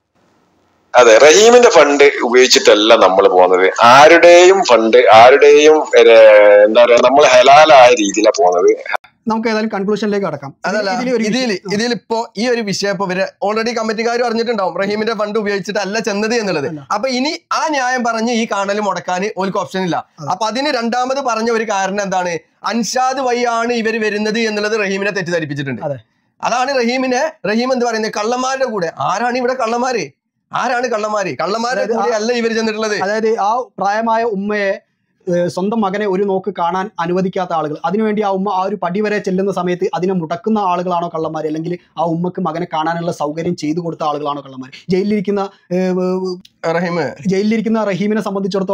അതെ റഹീമിന്റെ ഫണ്ട് ഉപയോഗിച്ചിട്ടല്ല നമ്മൾ പോകുന്നത് ആരുടെയും ഫണ്ട് ആരുടെയും ഏഹ്, എന്താ പറയാ നമ്മൾ ഹലാലായ രീതിയിലാണ് പോകുന്നത് നമുക്ക് ഏതായാലും കൺക്ലൂഷനിലേക്ക് കടക്കാം അതല്ല ഇതിൽ ഒരു ഇതിൽ വിഷയം- ഇതിൽ ഇപ്പോ ഈ ഒരു വിഷയം ഇപ്പൊ ഇവര് ഓൾറെഡി കമ്മിറ്റിക്കാർ അറിഞ്ഞിട്ടുണ്ടാവും റഹീമിന്റെ ഫണ്ട് ഉപയോഗിച്ചിട്ടല്ല ചെന്നത് എന്നുള്ളത് അല്ല. അപ്പൊ ഇനി ആ ന്യായം പറഞ്ഞ് ഈ കാണൽ മുടക്കാൻ ഓൽക്ക് ഓപ്ഷൻ ഇല്ല അപ്പൊ അതിന് രണ്ടാമത് പറഞ്ഞ ഒരു കാരണം എന്താണ് അൻഷാദ് വഴിയാണ് ഇവർ വരുന്നത് എന്നുള്ളത് റഹീമിനെ തെറ്റിദ്ധരിപ്പിച്ചിട്ടുണ്ട് അതെ. അതാണ് റഹീമിനെ റഹീം എന്ത് പറയുന്നത് കള്ളന്മാരുടെ കൂടെ ആരാണ് ഇവിടെ കള്ളന്മാര് ആരാണ് കള്ളന്മാര് കള്ളന്മാരുടെ അതായത് കൂടെ അല്ല ഇവർ ചെന്നിട്ടുള്ളത് അതായത് ആ പ്രായമായ ഉമ്മയെ ഏഹ്, സ്വന്തം മകനെ ഒരു നോക്ക് കാണാൻ അനുവദിക്കാത്ത ആളുകൾ അതിനുവേണ്ടി ആ ഉമ്മ ആ ഒരു പടി വരെ ചെല്ലുന്ന സമയത്ത് അതിനെ മുടക്കുന്ന ആളുകളാണോ കള്ളന്മാർ അല്ലെങ്കിൽ ആ ഉമ്മക്ക് മകനെ കാണാനുള്ള സൗകര്യം ചെയ്തു കൊടുത്ത ആളുകളാണോ കള്ളന്മാർ ജയിലിലിരിക്കുന്ന ഏഹ്, റഹീം ജയിലിലിരിക്കുന്ന റഹീമിനെ സംബന്ധിച്ചിടത്തോളം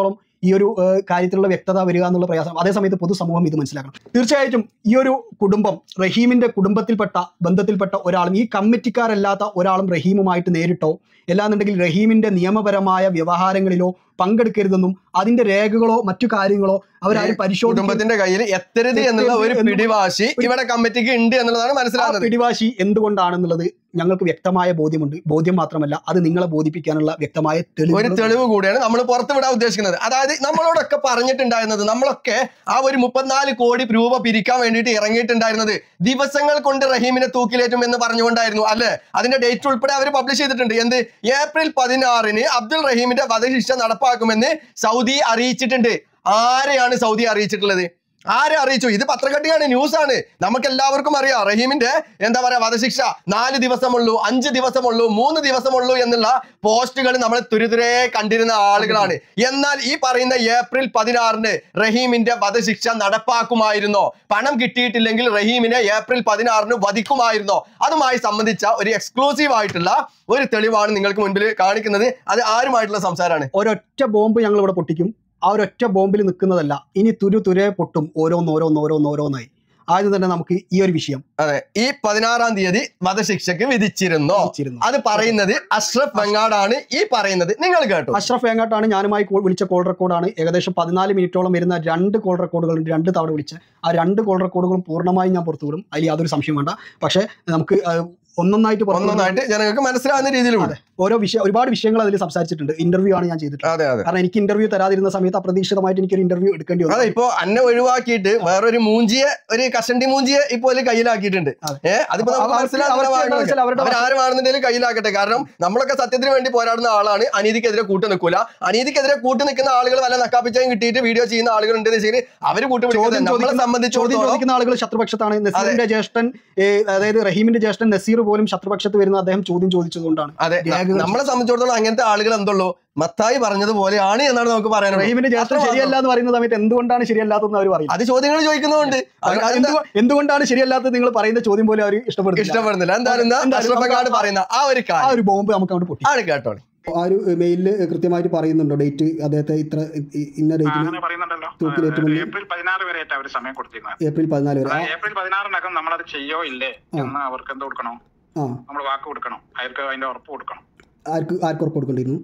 ഈ ഒരു ഏഹ്, കാര്യത്തിലുള്ള വ്യക്തത വരിക എന്നുള്ള പ്രയാസം അതേസമയത്ത് പൊതുസമൂഹം ഇത് മനസ്സിലാക്കണം തീർച്ചയായിട്ടും ഈ ഒരു കുടുംബം റഹീമിന്റെ കുടുംബത്തിൽപ്പെട്ട ബന്ധത്തിൽപ്പെട്ട ഒരാളും ഈ കമ്മിറ്റിക്കാരല്ലാത്ത ഒരാളും റഹീമുമായിട്ട് നേരിട്ടോ അല്ലാന്നുണ്ടെങ്കിൽ റഹീമിന്റെ നിയമപരമായ വ്യവഹാരങ്ങളിലോ പങ്കെടുക്കരുതെന്നും അതിന്റെ രേഖകളോ മറ്റു കാര്യങ്ങളോ അവരാരും പരിശോധിക്കും കുടുംബത്തിന്റെ കയ്യിൽ എത്തരുത് എന്നുള്ള ഒരു എത്തരുത് പിടിവാശി ഇവിടെ കമ്മിറ്റിക്ക് ഉണ്ട് എന്നുള്ളതാണ് ആ മനസ്സിലാകുന്നത് പിടിവാശി എന്തുകൊണ്ടാണെന്നുള്ളത് ഞങ്ങൾക്ക് വ്യക്തമായ ബോധ്യമുണ്ട് ബോധ്യം മാത്രമല്ല അത് നിങ്ങളെ ബോധിപ്പിക്കാനുള്ള വ്യക്തമായ ഒരു തെളിവ് തെളിവ് കൂടിയാണ് നമ്മൾ പുറത്തു വിടാൻ ഉദ്ദേശിക്കുന്നത് അതായത് നമ്മളോടൊക്കെ പറഞ്ഞിട്ടുണ്ടായിരുന്നത് നമ്മളൊക്കെ ആ ഒരു മുപ്പത്തിനാല് കോടി രൂപ പിരിക്കാൻ വേണ്ടിയിട്ട് ഇറങ്ങിയിട്ടുണ്ടായിരുന്നത് ദിവസങ്ങൾ കൊണ്ട് റഹീമിനെ തൂക്കിലേറ്റും എന്ന് പറഞ്ഞുകൊണ്ടായിരുന്നു അല്ലെ അതിന്റെ ഡേറ്റ് ഉൾപ്പെടെ അവർ പബ്ലിഷ് ചെയ്തിട്ടുണ്ട് എന്ത് ഏപ്രിൽ പതിനാറിന് അബ്ദുൾ റഹീമിന്റെ വധശിക്ഷ നടപ്പാക്കുമെന്ന് സൗദി അറിയിച്ചിട്ടുണ്ട് ആരെയാണ് സൗദി അറിയിച്ചിട്ടുള്ളത് ആരെ അറിയിച്ചു ഇത് പത്രക്കട്ടിയാണ് ന്യൂസ് ആണ് നമുക്ക് എല്ലാവർക്കും അറിയാം റഹീമിന്റെ എന്താ പറയാ വധശിക്ഷ നാല് ദിവസമുള്ളൂ അഞ്ച് ദിവസമുള്ളൂ മൂന്ന് ദിവസമുള്ളൂ എന്നുള്ള പോസ്റ്റുകൾ നമ്മൾ തുരുതുരെ കണ്ടിരുന്ന ആളുകളാണ് എന്നാൽ ഈ പറയുന്ന ഏപ്രിൽ പതിനാറിന് റഹീമിന്റെ വധശിക്ഷ നടപ്പാക്കുമായിരുന്നോ പണം കിട്ടിയിട്ടില്ലെങ്കിൽ റഹീമിനെ ഏപ്രിൽ പതിനാറിന് വധിക്കുമായിരുന്നോ അതുമായി സംബന്ധിച്ച ഒരു എക്സ്ക്ലൂസീവ് ആയിട്ടുള്ള ഒരു തെളിവാണ് നിങ്ങൾക്ക് മുൻപിൽ കാണിക്കുന്നത് അത് ആരുമായിട്ടുള്ള സംസാരമാണ് ഒരൊറ്റ ബോംബ് ഞങ്ങൾ ഇവിടെ പൊട്ടിക്കും ആ ഒരൊറ്റ ബോംബിൽ നിൽക്കുന്നതല്ല ഇനി തുരു തുരെ പൊട്ടും ഓരോന്ന് ഓരോന്ന് ഓരോന്ന് ഓരോന്നായി ആദ്യം തന്നെ നമുക്ക് ഈ ഒരു വിഷയം അതെ ഈ പതിനാറാം തീയതി വധശിക്ഷക്ക് വിധിച്ചിരുന്നോ വെച്ചിരുന്നു അത് പറയുന്നത് അഷ്റഫ് വെങ്ങാടാണ് ഈ പറയുന്നത് നിങ്ങൾ കേട്ടു അഷ്റഫ് വേങ്ങാട്ടാണ് ഞാനുമായി കോൾ- വിളിച്ച കോൾ റെക്കോർഡാണ് ഏകദേശം പതിനാല് മിനിറ്റോളം വരുന്ന രണ്ട് കോൾ റെക്കോർഡുകളുണ്ട് രണ്ട് തവണ വിളിച്ച് ആ രണ്ട് കോൾ റെക്കോർഡുകളും പൂർണ്ണമായും ഞാൻ പുറത്തു വിടും അതിൽ യാതൊരു സംശയം വേണ്ട പക്ഷേ നമുക്ക് ആ, ഒന്നൊന്നായിട്ട് പുറത്ത് വിടും. ഒന്നൊന്നായിട്ട് ജനങ്ങൾക്ക് മനസ്സിലാവുന്ന രീതിയിലുണ്ട് ഓരോ വിഷയം ഒരുപാട് വിഷയങ്ങൾ അതിൽ സംസാരിച്ചിട്ടുണ്ട് ഇന്റർവ്യൂ ആണ് ഞാൻ ചെയ്തിട്ടുള്ളത് അതെ അതെ കാരണം എനിക്ക് ഇന്റർവ്യൂ തരാതിരുന്ന സമയത്ത് അപ്രതീക്ഷിതമായിട്ട് എനിക്കൊരു ഇന്റർവ്യൂ എടുക്കേണ്ടി അതെ വന്നു ഇപ്പൊ അന്നെ ഒഴിവാക്കിയിട്ട് വേറൊരു മൂഞ്ചിയെ ഒരു കഷണ്ടി മൂഞ്ചിയെ ഇപ്പൊ അതില് കയ്യിലാക്കിയിട്ടുണ്ട് അതെ. ഏഹ് അതിപ്പോ നമുക്ക് അവർക്ക് മനസ്സിലാവുന്ന അവർക്ക് എന്താ ഭാഗങ്ങളൊക്കെ. വെച്ചാൽ അവരുടെ അവരാരുമാണെന്നുണ്ടെങ്കിലും കയ്യിലാക്കട്ടെ കാരണം നമ്മളൊക്കെ സത്യത്തിന് വേണ്ടി പോരാടുന്ന ആളാണ് അനീതിക്കെതിരെ കൂട്ടു നിൽക്കൂല അനീതിക്കെതിരെ കൂട്ടു നിൽക്കുന്ന ആളുകൾ വല്ല നക്കാപ്പിച്ചായും കിട്ടിയിട്ട് വീഡിയോ ചെയ്യുന്ന ആളുകൾ ഉണ്ടെന്ന് വെച്ചാൽ അവര് കൂട്ടുപിടിക്കുന്നത് ചോദ്യം നമ്മളെ ചോദിക്കുന്ന- ചോദ്യം സംബന്ധിച്ചിടത്തോളം ചോദിക്കുന്ന ആളുകൾ ശത്രുപക്ഷത്താണ് നസീറിന്റെ ജ്യേഷ്ഠൻ ഏ, അതായത് റഹീമിന്റെ ജ്യേഷ്ഠൻ നസീർ പോലും ശത്രുപക്ഷത്ത് വരുന്ന അദ്ദേഹം ചോദ്യം ചോദിച്ചതുകൊണ്ടാണ് അതെ ന- രേഖകൾ നമ്മളെ സംബന്ധിച്ചിടത്തോളം അങ്ങനത്തെ ആളുകൾ എന്തുള്ളൂ മത്തായി പറഞ്ഞതുപോലെയാണ് എന്നാണ് നമുക്ക് പറയാനുള്ളത് റഹീമിന്റെ ജ്യേഷ്ഠൻ അത്രമാത്രം. ശരിയല്ല എന്ന് പറയുന്ന സമയത്ത് എന്തുകൊണ്ടാണ് ശരിയല്ലാത്തതെന്ന് അവർ പറയും അത് ചോദ്യങ്ങൾ ചോദിക്കുന്നതുകൊണ്ട് അത് എന്താ എന്തുകൊ- എന്തുകൊണ്ടാണ് ശരിയല്ലാത്തത് നിങ്ങൾ പറയുന്ന ചോദ്യം പോലെ അവർ ഇഷ്ടപ്പെടുന്നില്ല ഇഷ്ടപ്പെടുന്നില്ല എന്തായാലും ഇന്ന് എന്തായാലും അഷ്റഫ് നമുക്ക് ഖാൻ പറയുന്ന ആ ഒരു ആ കാര്യം ഒരു ബോംബ് നമുക്ക് അവിടെ പൊട്ടി ആണ് കേട്ടോളി ആ ഒരു മെയിലിൽ കൃത്യമായിട്ട് പറയുന്നുണ്ടോ ഡേറ്റ് അദ്ദേഹത്തെ ഇത്ര ഇ- ഇന്ന ആ, ഡേറ്റിൽ അങ്ങനെ പറയുന്നുണ്ടല്ലോ തൂക്കിലേറ്റുമെന്ന് ഏപ്രിൽ പതിനാറ് വരെ ആയിട്ട് അവർ സമയം കൊടുത്തിരുന്നത് ഏപ്രിൽ പതിനാല് വരെ അതായത് ഏപ്രിൽ പതിനാറിനകം നമ്മളത് ചെയ്യോ ഇല്ലേ എന്ന് അവർക്ക് എന്ത് കൊടുക്കണം ആ നമ്മൾ വാക്ക് കൊടുക്കണം അവർക്ക് അതിന്റെ ഉറപ്പ് കൊടുക്കണം ആർക്ക് ആർക്ക് ഉറപ്പ് കൊടുക്കേണ്ടിയിരുന്നു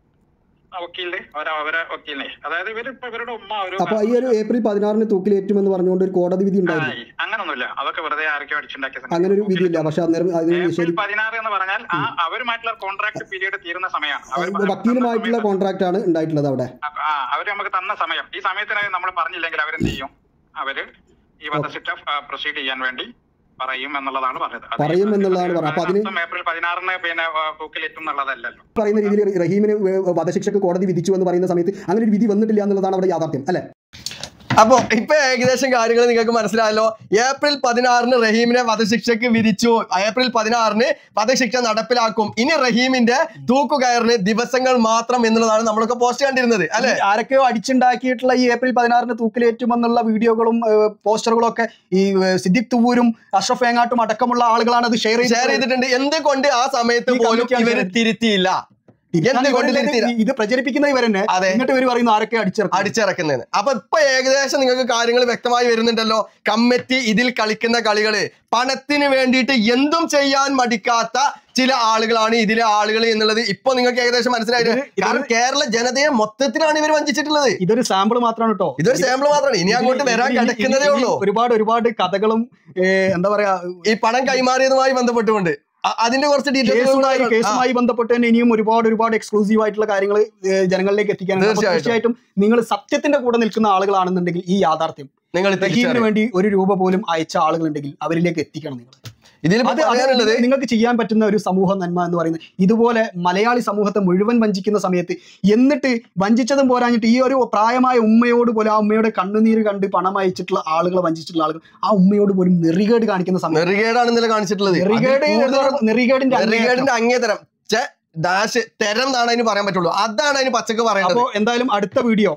ആ വക്കീലിന് അവരെ അവരെ വക്കീലിനെ അതായത് ഇവരിപ്പോ ഇവരുടെ ഉമ്മ ഒരു അപ്പൊ ഈ ഒരു ഏപ്രിൽ പതിനാറിന് തൂക്കിലേറ്റുമെന്ന് പറഞ്ഞുകൊണ്ട് ഒരു കോടതി വിധി ഉണ്ടായിരുന്നു ആയി. അങ്ങനൊന്നുമില്ല അതൊക്കെ വെറുതെ ആരൊക്കെ അടിച്ചുണ്ടാക്കിയ സംഗതി. അങ്ങനെ ഒരു വിധിയില്ല പക്ഷെ അന്നേരം അതിന് ഏപ്രിൽ നിഷേധി പതിനാറ് എന്ന് പറഞ്ഞാൽ ആ അവരുമായിട്ടുള്ള കോൺട്രാക്ട് പീരീഡ് തീരുന്ന സമയമാണ് അവർ വക്കീലുമായിട്ടുള്ള കോൺട്രാക്ട് ആണ് ഉണ്ടായിട്ടുള്ളത് അവിടെ ആ അവര് നമുക്ക് തന്ന സമയം ഈ സമയത്തിനകം നമ്മൾ പറഞ്ഞില്ലെങ്കിൽ അവരെന്ത് ചെയ്യും അവര് ഈ വധശിക്ഷ പ്രൊസീഡ് ചെയ്യാൻ വേണ്ടി പറയും എന്നുള്ളതാണ് പറഞ്ഞത് അത് പറയും എന്നുള്ളതാണ് പറഞ്ഞത്. അപ്പൊ അതിന് അർത്ഥം ഏപ്രിൽ പതിനാറിന് പിന്നെ ആ, തൂക്കിലേറ്റും എന്നുള്ളതല്ലല്ലോ പറയുന്ന രീതിയിൽ റഹീമിന് വധശിക്ഷക്ക് കോടതി വിധിച്ചു എന്ന് പറയുന്ന സമയത്ത് അങ്ങനെ ഒരു വിധി വന്നിട്ടില്ല എന്നുള്ളതാണ് അവിടെ യാഥാർത്ഥ്യം അല്ലെ അപ്പൊ ഇപ്പൊ ഏകദേശം കാര്യങ്ങൾ നിങ്ങൾക്ക് മനസ്സിലായല്ലോ ഏപ്രിൽ പതിനാറിന് റഹീമിനെ വധശിക്ഷക്ക് വിധിച്ചു ഏപ്രിൽ പതിനാറിന് വധശിക്ഷ നടപ്പിലാക്കും ഇനി റഹീമിന്റെ തൂക്കുകയറിന് ദിവസങ്ങൾ മാത്രം എന്നുള്ളതാണ് നമ്മളൊക്കെ പോസ്റ്റ് കണ്ടിരുന്നത് അല്ലെ ആരൊക്കെയോ അടിച്ചുണ്ടാക്കിയിട്ടുള്ള ഈ ഏപ്രിൽ പതിനാറിന് തൂക്കിലേറ്റുമെന്നുള്ള വീഡിയോകളും ഏഹ്, പോസ്റ്ററുകളും ഒക്കെ ഈ ഏഹ്, സിദ്ദിഖ് തുവൂരും അഷ്റഫ് വേങ്ങാട്ടും അടക്കമുള്ള ആളുകളാണ് അത് ഷെയർ ഷെയർ ചെയ്തിട്ടുണ്ട് എന്തുകൊണ്ട് ആ സമയത്ത് ഈ പോലും കമ്മിറ്റിയാണ് ഇവര് share തിരുത്തിയില്ല എന്തുകൊണ്ട് തിരുത്തിയില്ല ഇത് പ്രചരിപ്പിക്കുന്ന ഇവരെന്നെ അതെ. എന്നിട്ട് ഇവർ പറയുന്നു ആരൊക്കെ അടിച്ചിറക്കും അടിച്ചിറക്കുന്നതിന് അപ്പൊ ഇപ്പൊ ഏകദേശം നിങ്ങൾക്ക് കാര്യങ്ങൾ വ്യക്തമായി വരുന്നുണ്ടല്ലോ കമ്മിറ്റി ഇതിൽ കളിക്കുന്ന കളികള് പണത്തിന് വേണ്ടിയിട്ട് എന്തും ചെയ്യാൻ മടിക്കാത്ത ചില ആളുകളാണ് ഇതിലെ ആളുകൾ എന്നുള്ളത് ഇപ്പൊ നിങ്ങൾക്ക് ഏകദേശം മനസ്സിലായിട്ട് ഇത് ഇത് കാരണം കേരള ജനതയെ മൊത്തത്തിലാണ് ഇവർ വഞ്ചിച്ചിട്ടുള്ളത് ഇതൊരു സാമ്പിൾ മാത്രമാണ് കേട്ടോ ഇതൊരു സാമ്പിൾ മാത്രമാണ് ഇനി അങ്ങോട്ട് വരാൻ ഇനി- ഇനി- കിടക്കുന്നതേ ഇനി ഉള്ളൂ ഒരുപാട് ഒരുപാട് കഥകളും ഏഹ്, എന്താ പറയാ ഈ പണം കൈമാറിയതുമായി ബന്ധപ്പെട്ടുകൊണ്ട് അ- അതിന്റെ കുറച്ച് കേസുമായി ഡീറ്റെയിൽസ് കേസുമായി ബന്ധപ്പെട്ട് തന്നെ ഇനിയും ഒരുപാട് ഒരുപാട് എക്സ്ക്ലൂസീവ് ആയിട്ടുള്ള കാര്യങ്ങൾ ജനങ്ങളിലേക്ക് എത്തിക്കാനുണ്ട് അപ്പോൾ തീർച്ചയായിട്ടും. തീർച്ചയായിട്ടും നിങ്ങൾ സത്യത്തിന്റെ കൂടെ നിൽക്കുന്ന ആളുകളാണെന്നുണ്ടെങ്കിൽ ഈ യാഥാർത്ഥ്യം നിങ്ങൾ റഹീമിന് തിരിച്ചറിയണം. വേണ്ടി ഒരു രൂപ പോലും അയച്ച ആളുകളുണ്ടെങ്കിൽ അവരിലേക്ക് എത്തിക്കണം നിങ്ങൾ ഇതിൽ അത് അത് പറയാനുള്ളത് നിങ്ങൾക്ക് ചെയ്യാൻ പറ്റുന്ന ഒരു സമൂഹ നന്മ എന്ന് പറയുന്നത് ഇതുപോലെ മലയാളി സമൂഹത്തെ മുഴുവൻ വഞ്ചിക്കുന്ന സമയത്ത് എന്നിട്ട് വഞ്ചിച്ചതും പോരാഞ്ഞിട്ട് ഈ ഒരു പ്രായമായ ഉമ്മയോട് പോലും ആ ഉമ്മയുടെ കണ്ണുനീര് കണ്ട് പണം അയച്ചിട്ടുള്ള ആളുകളെ വഞ്ചിച്ചിട്ടുള്ള ആളുകൾ ആ ഉമ്മയോട് പോലും നെറികേട് കാണിക്കുന്ന സമയത്ത് നെറികേടാണ് ഇന്നലെ കാണിച്ചിട്ടുള്ളത് നെറികേട് അതിൽ എന്ന് കൂടുതൽ പറഞ്ഞാൽ നെറികേടിന്റെ അങ്ങേയറ്റം. നെറികേടിന്റെ അങ്ങേതരം ചെ ഡാഷ് തെരം എന്നാണ് അതിന് പറയാൻ പറ്റുള്ളൂ അതാണ് അതിന് പച്ചക്ക് പറയേണ്ടത് അപ്പോ എന്തായാലും അടുത്ത വീഡിയോ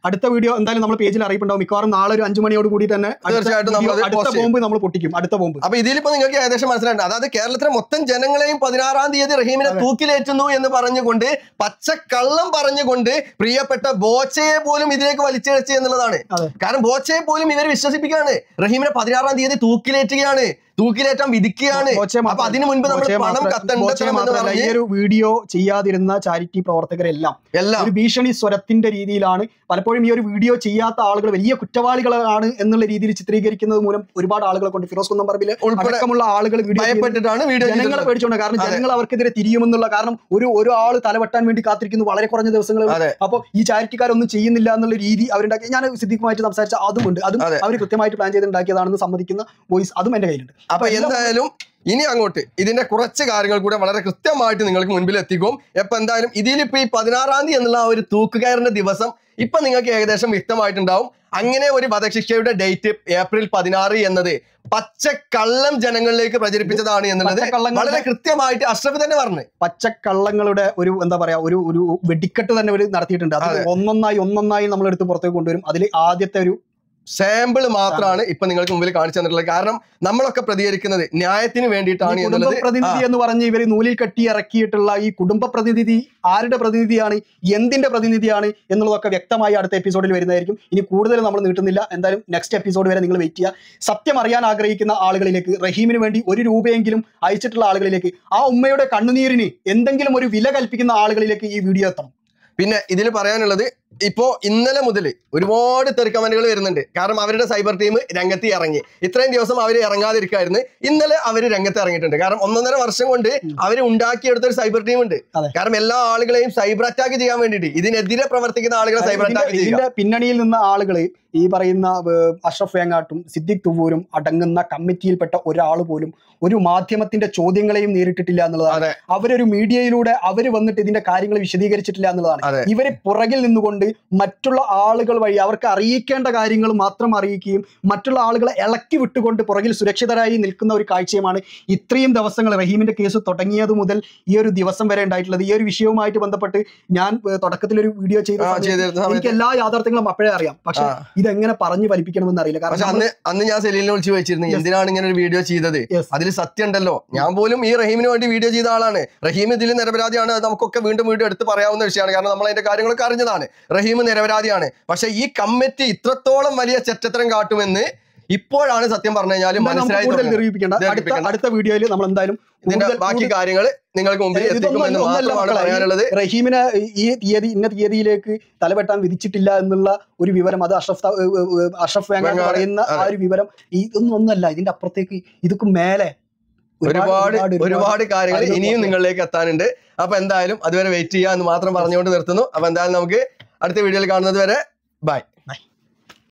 അടുത്ത വീഡിയോ എന്തായാലും നമ്മൾ പേജിൽ അറിയിപ്പുണ്ടാവും മിക്കവാറും നാളെ ഒരു അഞ്ചു മണിയോട് കൂടി തന്നെ അടുത്ത തീർച്ചയായിട്ടും video- നമ്മളത് അടുത്ത post ചെയ്യും. ബോംബ് നമ്മൾ പൊട്ടിക്കും അടുത്ത ബോംബ് അപ്പൊ ഇതിലിപ്പോ നിങ്ങൾക്ക് ഏകദേശം മനസ്സിലായിട്ടുണ്ട് അതായത് കേരളത്തിലെ മൊത്തം ജനങ്ങളെയും പതിനാറാം തീയതി റഹീമിനെ അതെ. തൂക്കിലേറ്റുന്നു എന്ന് പറഞ്ഞുകൊണ്ട് പച്ചക്കള്ളം പറഞ്ഞുകൊണ്ട് പ്രിയപ്പെട്ട ബോച്ചയെ പോലും ഇതിലേക്ക് വലിച്ചിഴച്ചു എന്നുള്ളതാണ് അതെ. കാരണം ബോച്ചയെ പോലും ഇവർ വിശ്വസിപ്പിക്കുകയാണ് റഹീമിനെ പതിനാറാം തീയതി തൂക്കിലേറ്റുകയാണ് തൂക്കിലേറ്റാൻ വിധിക്കുകയാണ് ബോച്ചയെ അപ്പൊ മാത്രം- അതിനു മുൻപ് നമ്മൾ ബോച്ചയെ പണം മാത്രം- ബോച്ചയെ കത്തെടുക്കണം എന്ന് മാത്രമല്ല ഈ പറഞ്ഞ് ഒരു വീഡിയോ ചെയ്യാതിരുന്ന ചാരിറ്റി പ്രവർത്തകരെല്ലാം എല്ലാം ഒരു ഭീഷണി സ്വരത്തിന്റെ രീതിയിലാണ് പലപ്പോഴും ഈ ഒരു വീഡിയോ ചെയ്യാത്ത ആളുകൾ വലിയ കുറ്റവാളികളാണ് എന്നുള്ള രീതിയിൽ ചിത്രീകരിക്കുന്നത് മൂലം ഒരുപാട് ആളുകളെ കൊണ്ട് ഫിറോസ് കുന്നംപറമ്പിൽ ഉൾപ്പെടെ അടക്കമുള്ള ആളുകൾ വീഡിയോ ഭയപ്പെട്ടിട്ടാണ് വീഡിയോ ജനങ്ങളെ ചെയ്തിട്ടുള്ളത്. പേടിച്ചോണ്ട് കാരണം അതെ. ജനങ്ങൾ അവർക്കെതിരെ തിരിയുമെന്നുള്ള കാരണം ഒരു ഒരു ആള് തലവെട്ടാൻ വേണ്ടി കാത്തിരിക്കുന്നു വളരെ കുറഞ്ഞ ദിവസങ്ങൾ അതെ അപ്പോൾ ഈ ചാരിറ്റിക്കാരൊന്നും ചെയ്യുന്നില്ല എന്നുള്ള രീതി അവരുണ്ടാക്കി ഞാൻ സിദ്ദിഖുമായിട്ട് സംസാരിച്ച അതുമുണ്ട് അതും അതെ. അവർ കൃത്യമായിട്ട് പ്ലാൻ ചെയ്ത് ഉണ്ടാക്കിയതാണെന്ന് സമ്മതിക്കുന്ന വോയിസ് അതും എന്റെ കയ്യിലുണ്ട് അപ്പൊ എന്തായാലും ഇനി അങ്ങോട്ട് ഇതിന്റെ കുറച്ച് കാര്യങ്ങൾ കൂടെ വളരെ കൃത്യമായിട്ട് നിങ്ങൾക്ക് മുൻപിൽ എത്തിക്കും എപ്പൊ എന്തായാലും ഇതിലിപ്പോ ഈ പതിനാറാം തീയതി എന്നുള്ള ആ ഒരു തൂക്കുകയറിന്റെ ദിവസം ഇപ്പൊ നിങ്ങൾക്ക് ഏകദേശം വ്യക്തമായിട്ടുണ്ടാവും അങ്ങനെ ഒരു വധശിക്ഷയുടെ ഡേറ്റ് ഏപ്രിൽ പതിനാറ് എന്നത് പച്ചക്കള്ളം ജനങ്ങളിലേക്ക് പ്രചരിപ്പിച്ചതാണ് എന്നുള്ളത് പച്ചക്കള്ളങ്ങളുടെ- വളരെ കൃത്യമായിട്ട് അഷ്റഫ് തന്നെ പറഞ്ഞു പച്ചക്കള്ളങ്ങളുടെ ഒരു എന്താ പറയാ ഒരു ഒരു വെടിക്കെട്ട് തന്നെ അവർ നടത്തിയിട്ടുണ്ട് അത് അതെ. ഒന്നൊന്നായി ഒന്നൊന്നായി നമ്മൾ എടുത്ത് പുറത്തേക്ക് കൊണ്ടുവരും അതിൽ ആദ്യത്തെ ഒരു സാമ്പിൾ മാത്രമാണ് ഇപ്പൊ നിങ്ങൾക്ക് മുമ്പിൽ കാണിച്ചു തന്നിട്ടുള്ളത് കാരണം നമ്മളൊക്കെ പ്രതികരിക്കുന്നത് ന്യായത്തിന് വേണ്ടിയിട്ടാണ് ഈ കുടുംബ എന്നുള്ളത് പ്രതിനിധി എന്ന് പറഞ്ഞ് ഇവര് നൂലിൽ കെട്ടി ഇറക്കിയിട്ടുള്ള ഈ കുടുംബ പ്രതിനിധി ആരുടെ പ്രതിനിധിയാണ് എന്തിന്റെ പ്രതിനിധിയാണ് എന്നുള്ളതൊക്കെ വ്യക്തമായി അടുത്ത എപ്പിസോഡിൽ വരുന്നതായിരിക്കും ഇനി കൂടുതൽ നമ്മൾ നീട്ടുന്നില്ല എന്തായാലും നെക്സ്റ്റ് എപ്പിസോഡ് വരെ നിങ്ങൾ വെയിറ്റ് ചെയ്യുക സത്യം അറിയാൻ ആഗ്രഹിക്കുന്ന ആളുകളിലേക്ക് റഹീമിന് വേണ്ടി ഒരു രൂപയെങ്കിലും അയച്ചിട്ടുള്ള ആളുകളിലേക്ക് ആ ഉമ്മയുടെ കണ്ണുനീരിന് എന്തെങ്കിലും ഒരു വില കൽപ്പിക്കുന്ന ആളുകളിലേക്ക് ഈ വീഡിയോ എത്തണം പിന്നെ ഇതിൽ പറയാനുള്ളത് ഇപ്പോ ഇന്നലെ മുതൽ ഒരുപാട് തെറിക്കമന്റുകൾ വരുന്നുണ്ട് കാരണം അവരുടെ സൈബർ ടീം രംഗത്ത് ഇറങ്ങി ഇത്രയും ദിവസം അവർ ഇറങ്ങാതിരിക്കായിരുന്നു ഇന്നലെ അവർ രംഗത്ത് ഇറങ്ങിയിട്ടുണ്ട് കാരണം ഒന്നൊന്നര വർഷം കൊണ്ട് അവർ ഉണ്ടാക്കിയെടുത്ത ഒരു സൈബർ ടീം ഉണ്ട് അതെ. കാരണം എല്ലാ ആളുകളെയും സൈബർ അറ്റാക്ക് ചെയ്യാൻ വേണ്ടിയിട്ട് ഇതിനെതിരെ പ്രവർത്തിക്കുന്ന ആളുകളെ സൈബർ ഇതിന്റെ- അറ്റാക്ക് ചെയ്യുക ഇതിന്റെ പിന്നണിയിൽ നിന്ന ആളുകൾ ഈ പറയുന്ന ഏർ, അഷ്റഫ് വേങ്ങാട്ടും സിദ്ദിഖ് തുവൂരും അടങ്ങുന്ന കമ്മിറ്റിയിൽപ്പെട്ട ഒരാൾ പോലും ഒരു മാധ്യമത്തിന്റെ ചോദ്യങ്ങളെയും നേരിട്ടിട്ടില്ല എന്നുള്ളതാണ് അതെ അവരൊരു മീഡിയയിലൂടെ അവർ വന്നിട്ട് ഇതിന്റെ കാര്യങ്ങൾ വിശദീകരിച്ചിട്ടില്ല എന്നുള്ളതാണ് അതെ. ഇവര് പുറകിൽ നിന്നുകൊണ്ട് മറ്റുള്ള ആളുകൾ വഴി അവർക്ക് അറിയിക്കേണ്ട കാര്യങ്ങൾ മാത്രം അറിയിക്കുകയും മറ്റുള്ള ആളുകളെ ഇളക്കി വിട്ടുകൊണ്ട് പുറകിൽ സുരക്ഷിതരായി നിൽക്കുന്ന ഒരു കാഴ്ചയുമാണ് ഇത്രയും ദിവസങ്ങൾ റഹീമിന്റെ കേസ് തുടങ്ങിയത് മുതൽ ഈ ഒരു ദിവസം വരെ ഉണ്ടായിട്ടുള്ളത് ഈ ഒരു വിഷയവുമായിട്ട് ബന്ധപ്പെട്ട് ഞാൻ ഏർ, തുടക്കത്തിൽ ഒരു വീഡിയോ ചെയ്ത ആ, സമയത്ത് ചെയ്തിരുന്ന സമയത്ത് എനിക്ക് എല്ലാ യാഥാർത്ഥ്യങ്ങളും അപ്പോഴേ അറിയാം പക്ഷെ ആ. ഇതെങ്ങനെ പറഞ്ഞു ഫലിപ്പിക്കണമെന്ന് അറിയില്ല പക്ഷെ കാരണം അന്ന് അന്ന് ഞാൻ സെലീലിനെ വിളിച്ച് ചോദിച്ചിരുന്നു Yes. എന്തിനാണ് ഇങ്ങനെ ഒരു വീഡിയോ ചെയ്തത് Yes. അതിൽ സത്യം ഉണ്ടല്ലോ ഞാൻ പോലും ഈ റഹീമിന് വേണ്ടി വീഡിയോ ചെയ്ത ആളാണ് റഹീം ഇതിൽ നിരപരാധിയാണ് അത് നമുക്കൊക്കെ വീണ്ടും വീണ്ടും എടുത്ത് പറയാവുന്ന വിഷയമാണ് കാരണം നമ്മൾ അതിന്റെ കാര്യങ്ങളൊക്കെ അറിഞ്ഞതാണ് റഹീം നിരപരാധിയാണ് പക്ഷെ ഈ കമ്മിറ്റി ഇത്രത്തോളം വലിയ ചെറ്റത്തരം കാട്ടുമെന്ന് ഇപ്പോഴാണ് സത്യം പറഞ്ഞു കഴിഞ്ഞാൽ എന്തായാലും നമുക്ക് മനസ്സിലായി കൂടുതൽ തുടങ്ങുന്നത്. ദീർഘിപ്പിക്കേണ്ട അടുത്ത ദീർഘിപ്പിക്കേണ്ട. അടുത്ത വീഡിയോയിൽ നമ്മൾ എന്തായാലും ഇതിന്റെ കൂടുതൽ- ബാക്കി കൂടുതൽ- കാര്യങ്ങൾ നിങ്ങൾക്ക് മുമ്പിൽ ഇതൊന്നും എത്തിക്കും എന്ന് ഒന്നല്ല മാത്രമാണ് മക്കളെ. പറയാനുള്ളത് റഹീമിനെ ഈ തീയതി ഇന്ന തീയതിയിലേക്ക് തലവെട്ടാൻ വിധിച്ചിട്ടില്ല എന്നുള്ള ഒരു വിവരം അത് അഷ്റഫ് ത- ഏ, ഏ, ഏ, അഷ്റഫ് വേങ്ങ എന്ന് വേങ്ങാട്, പറയുന്ന ആ അതെ. ഒരു വിവരം ഇതൊന്നും ഒന്നല്ല ഇതിന്റെ അപ്പുറത്തേക്ക് ഇതൊക്കെ മേലെ ഒരുപാട് ഒരുപാട് കാര്യങ്ങൾ കാര്യങ്ങൾ ഇനിയും പുറത്ത് നിങ്ങളിലേക്ക് എത്താനുണ്ട് അപ്പൊ എന്തായാലും അതുവരെ വെയിറ്റ് ചെയ്യുക എന്ന് മാത്രം പറഞ്ഞുകൊണ്ട് നിർത്തുന്നു അപ്പൊ എന്തായാലും നമുക്ക് അടുത്ത വീഡിയോയിൽ കാണുന്നത് വരെ ബൈ